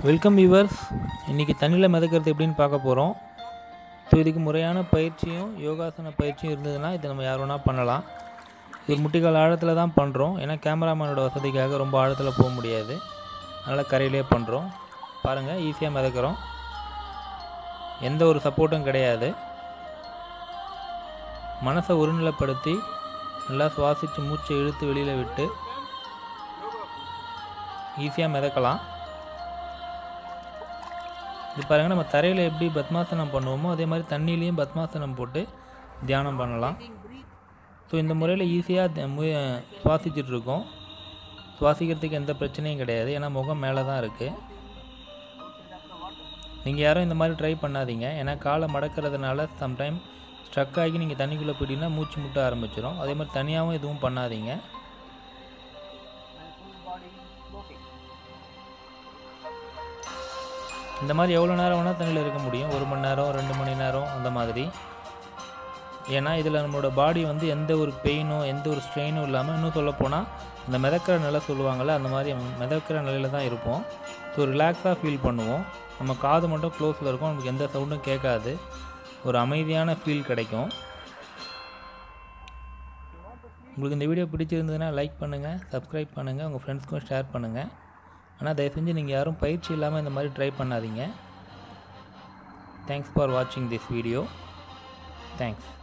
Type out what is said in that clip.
welcome viewers இன்றைக்கி தண்ணியில் மிதக்கிறது எப்படின்னு பார்க்க போகிறோம் ஸோ இதுக்கு முறையான பயிற்சியும் யோகாசன பயிற்சியும் இருந்ததுன்னா இதை நம்ம யார் வேணால் பண்ணலாம் இது முட்டிக்கால் ஆழத்தில் தான் பண்ணுறோம் ஏன்னா கேமராமேனோட வசதிக்காக ரொம்ப ஆழத்தில் போக முடியாது அதனால் கரையிலே பண்ணுறோம் பாருங்கள் ஈஸியாக மிதக்கிறோம் எந்த ஒரு சப்போர்ட்டும் கிடையாது மனசை ஒருநிலைப்படுத்தி நல்லா சுவாசித்து மூச்சை இழுத்து வெளியில் விட்டு ஈஸியாக மிதக்கலாம் இது பாருங்கள் நம்ம தரையில் எப்படி பத்மாசனம் பண்ணுவோமோ அதே மாதிரி தண்ணியிலையும் பத்மாசனம் போட்டு தியானம் பண்ணலாம் ஸோ இந்த முறையில் ஈஸியாக சுவாசிச்சுட்டு இருக்கோம் சுவாசிக்கிறதுக்கு எந்த பிரச்சனையும் கிடையாது ஏன்னா முகம் மேலே தான் இருக்குது நீங்கள் யாரும் இந்த மாதிரி ட்ரை பண்ணாதீங்க ஏன்னா காலை மடக்கிறதுனால சம்டைம் ஸ்ட்ரக் ஆகி நீங்கள் தண்ணிக்குள்ளே போயிட்டீங்கன்னா மூச்சு முட்ட ஆரம்பிச்சிடும் அதே மாதிரி தனியாகவும் எதுவும் பண்ணாதீங்க இந்த மாதிரி எவ்வளோ நேரம் வேணால் தண்ணியில் இருக்க முடியும் ஒரு மணி நேரம் ரெண்டு மணி நேரம் அந்த மாதிரி ஏன்னா இதில் நம்மளோட பாடி வந்து எந்த ஒரு பெயினோ எந்த ஒரு ஸ்ட்ரெயினும் இல்லாமல் இன்னும் சொல்லப்போனால் இந்த மிதக்கிற நிலை சொல்லுவாங்கள்ல அந்த மாதிரி மிதக்கிற நிலையில் தான் இருப்போம் ஸோ ரிலாக்ஸாக ஃபீல் பண்ணுவோம் நம்ம காது மட்டும் க்ளோஸில் இருக்கும் நமக்கு எந்த சவுண்டும் கேட்காது ஒரு அமைதியான ஃபீல் கிடைக்கும் உங்களுக்கு இந்த வீடியோ பிடிச்சிருந்ததுன்னா லைக் பண்ணுங்கள் சப்ஸ்கிரைப் பண்ணுங்கள் உங்கள் ஃப்ரெண்ட்ஸ்க்கும் ஷேர் பண்ணுங்கள் ஆனால் தயவு செஞ்சு நீங்கள் யாரும் பயிற்சி இல்லாமல் இந்த மாதிரி ட்ரை பண்ணாதீங்க தேங்க்ஸ் ஃபார் வாட்சிங் திஸ் வீடியோ தேங்க்ஸ்